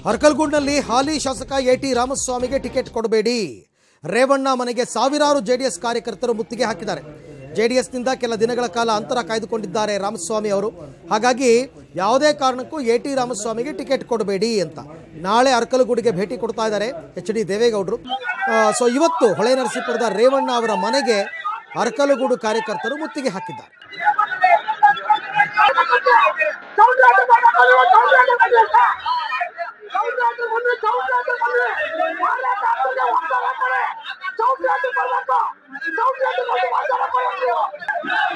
ಅರ್ಕಲ್ಗೂಡ್ನಲ್ಲಿ ಹಾಲಿ ಶಾಸಕ A T ರಾಮಸ್ವಾಮಿಗೆ ticket ಕೊಡಬೇಡಿ ರೇವಣ್ಣ ಮನೆಗೆ ಸಾವಿರಾರು ಜೆಡಿಎಸ್ ಕಾರ್ಯಕರ್ತರು ಮುತ್ತಿಗೆ ಹಾಕಿದ್ದಾರೆ ಜೆಡಿಎಸ್ನಿಂದ ಕೆಲ ದಿನಗಳ ಕಾಲ ಅಂತರ ಕಾಯ್ದುಕೊಂಡಿದ್ದಾರೆ ರಾಮಸ್ವಾಮಿ ಅವರು ಹಾಗಾಗಿ ಯಾವುದೇ ಕಾರಣಕ್ಕೂ ಎ ಟಿ ರಾಮಸ್ವಾಮಿಗೆ ಟಿಕೆಟ್ ಕೊಡಬೇಡಿ ಅಂತ ನಾಳೆ ಅರ್ಕಲಗೂಡಿಗೆ ಭೇಟಿ ಕೊಡ್ತಾ ಇದ್ದಾರೆ ಎಚ್ ಡಿ ದೇವೇಗೌಡರು ಸೊ ಇವತ್ತು ಹೊಳೆ ನರಸೀಪುರದ ರೇವಣ್ಣ ಅವರ ಮನೆಗೆ ಅರ್ಕಲಗೂಡು ಕಾರ್ಯಕರ್ತರು ಮುತ್ತಿಗೆ ಹಾಕಿದ್ದಾರೆ ಚೌಟ್ರಿ